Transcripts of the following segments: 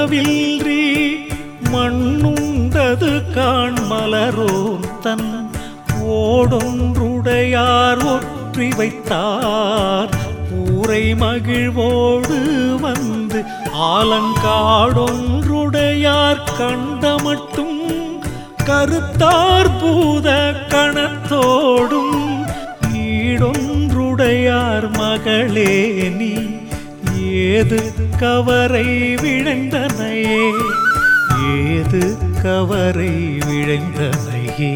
உறவில்றி மண்ணுண்டது காண் மலரோன் தன் ஓடொன்றுடையார் ஒற்றி வைத்தார் ஊரை மகிழ்வோடு வந்து ஆலங்காடொன்றுடையார் கண்ட மட்டும் கருத்தார் பூத கணத்தோடும் ஈடொன்றுடையார் மகளே நீ ஏது கவரை விழைந்தனையே ஏது கவரை விழைந்தனையே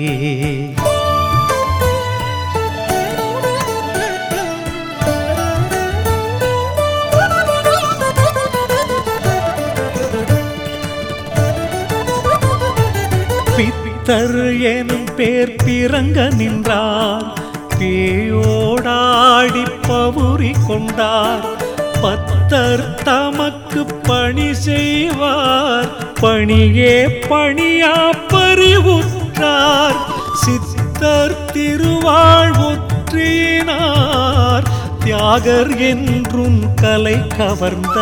பித்தர் எனும் பேர் பிறங்க நின்றார் பேயோடாடி பவுரி கொண்டார் பத்தர் தமக்கு பணி செய்வார் பணியே பணியா பறிவுற்றார் சித்தர் திருவாழ்வுற்றினார் தியாகர் என்றும் கலை கவர்ந்த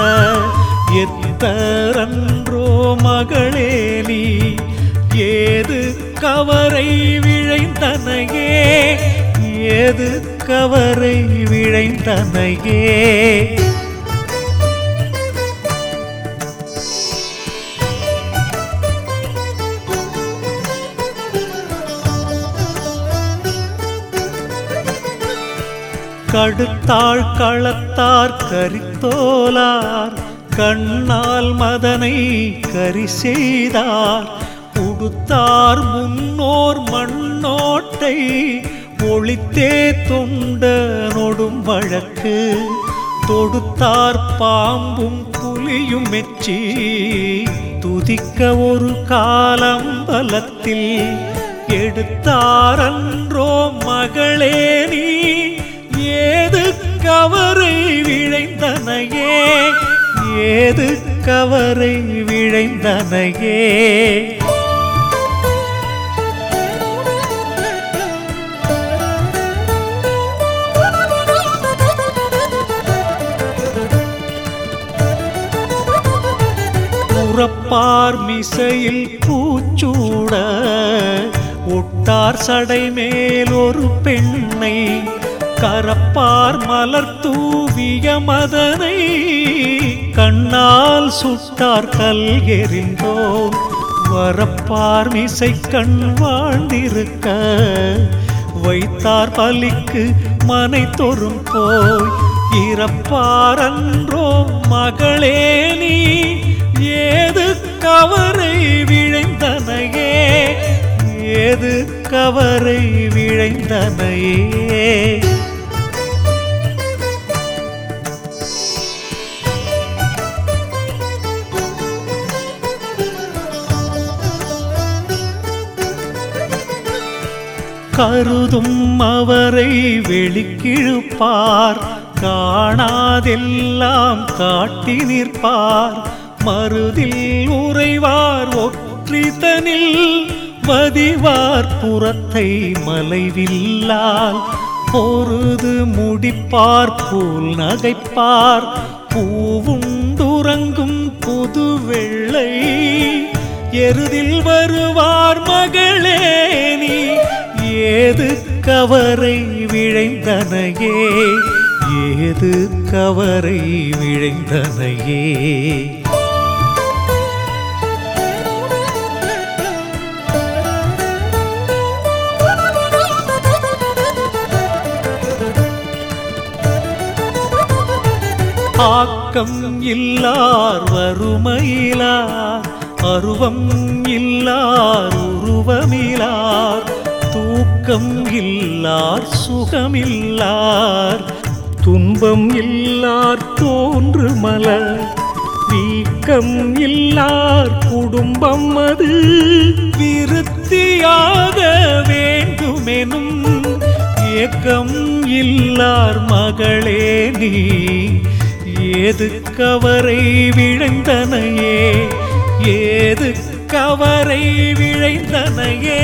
எத்தரன்றோ மகளே நீ ஏது கவரை விழைந்தனையே ஏது கவரை விழைந்தனையே கடுத்தாள் களத்தார் கரித்தோலார் கண்ணால் மதனை கரி செய்தார் உடுத்தார் முன்னோர் மண்ணோட்டை ஒளித்தே தொண்ட நொடும் வழக்கு தொடுத்தார் பாம்பும் புலியும் மெச்சி துதிக்க ஒரு காலம் பலத்தில் எடுத்தாரன்றோ மகளே நீ ஏது கவரை விழைந்தனையே ஏது கவரை விழைந்தனையே புறப்பார் மிசையில் பூச்சூட ஒட்டார் சடை மேல் ஒரு பெண்ணை கரப்பார் மலர் தூவிய மதனை கண்ணால் சுட்டார் கல் எறிந்தோம் வரப்பார் மிசை கண் வாழ்ந்திருக்க வைத்தார் பலிக்கு மனை தொறும் போய் இறப்பார் அன்றோ மகளே நீ ஏது கவரை விழைந்தனையே ஏது கவரை விழைந்தனையே கருதும் அவரை வெளிக்கிழுப்பார் காணாதெல்லாம் காட்டி நிற்பார் மருதில் உறைவார் ஒற்றிதனில் வதிவார் புறத்தை மலைவில்லால் பொருது முடிப்பார் போல் நகைப்பார் பூவுண்டுறங்கும் புது வெள்ளை எருதில் வருவார் மகளே நீ ஏது கவரை விழைந்தனையே ஏது கவரை விழைந்தனையே ஆக்கம் இல்லார் வறுமையிலார் அருவம் இல்லார் உருவமிலார் தூக்கம் இல்லார் சுகமில்லார் துன்பம் இல்லார் தோன்று மலர் வீக்கம் இல்லார் குடும்பம் அது விருத்தியாக வேண்டுமெனும் ஏக்கம் இல்லார் மகளே நீ ஏது கவரை விழைந்தனையே ஏது கவரை விழைந்தனையே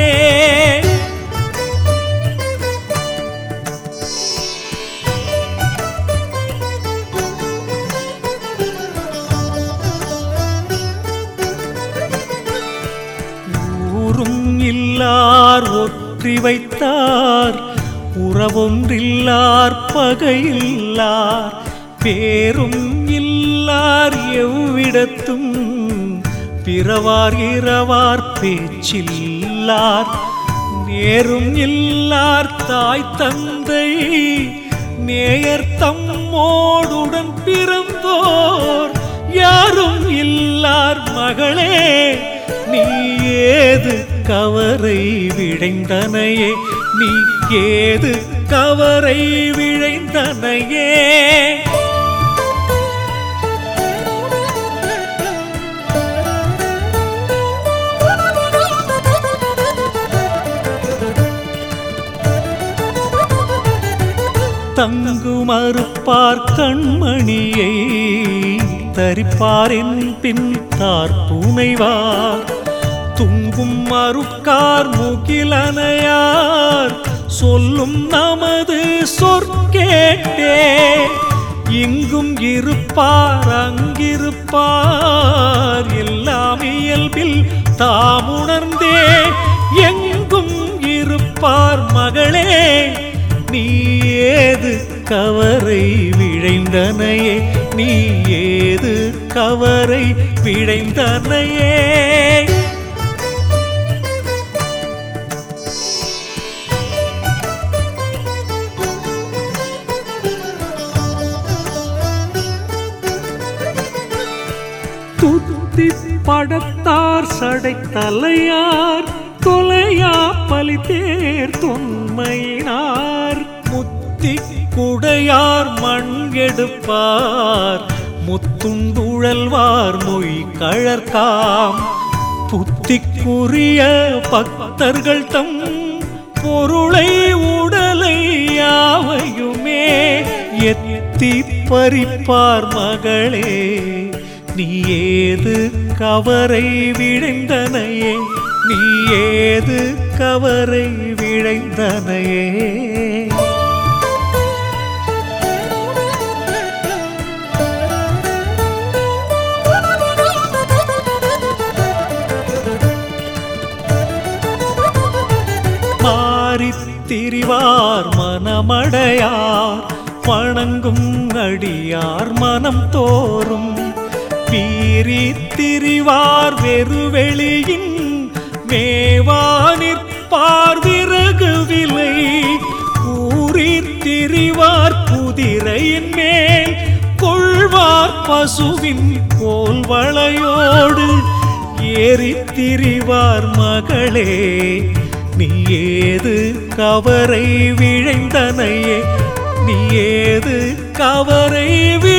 ஒன்றி வைத்தார் உறவொன்றில்லார் பகையில்லார் பேரும் இல்லார் எவ்விடத்தும் பிறவார் இரவார் பேச்சில்லார் நேரும் இல்லார் தாய் தந்தை நேயர் தம்மோடுடன் பிறந்தோர் யாரும் இல்லார் மகளே நீ ஏது கவரை விழைந்தனையே நீ ஏது கவரை விழைந்தனையே தங்கு மறுப்பார் கண்மணியை தரிப்பாரின் பின் தார்புனைவார் துங்கும் மறுக்கார் முகிலனையார் சொல்லும் நமது சொற்கேட்டே இங்கும் இருப்பார் அங்கிருப்பார் எல்லாம் இயல்பில் தாமுணர்ந்தே எங்கும் இருப்பார் மகளே நீ ஏது கவரை விழைந்தனையே நீ ஏது கவரை விழைந்தனையே துத்தி படத்தார் சடைத்தலையார் தொலையா பலித்தேர் தொன்மையினார் முத்தி குடையார் மண் எடுப்பார் முத்துண்டுழல்வார் மொய் கழற்காம் புத்திக்குரிய பக்தர்கள் தம் பொருளை உடலை யாவையுமே எத்தி பறிப்பார் மகளே நீ ஏது கவரை விழைந்தனையே நீ ஏது கவரை விழைந்தனையே மாறித் திரிவார் மனமடையார் வணங்கும் அடியார் மனம் தோறும் பீரி திரிவார் வெறுவெளியின் மேவா நிற்பார் விறகு விலை கூறி திரிவார் குதிரையின் மேல் கொள்வார் பசுவின் கோல் வளையோடு ஏறித் திரிவார் மகளே நீ ஏது கவரை விழைந்தனையே நீ ஏது கவரை வி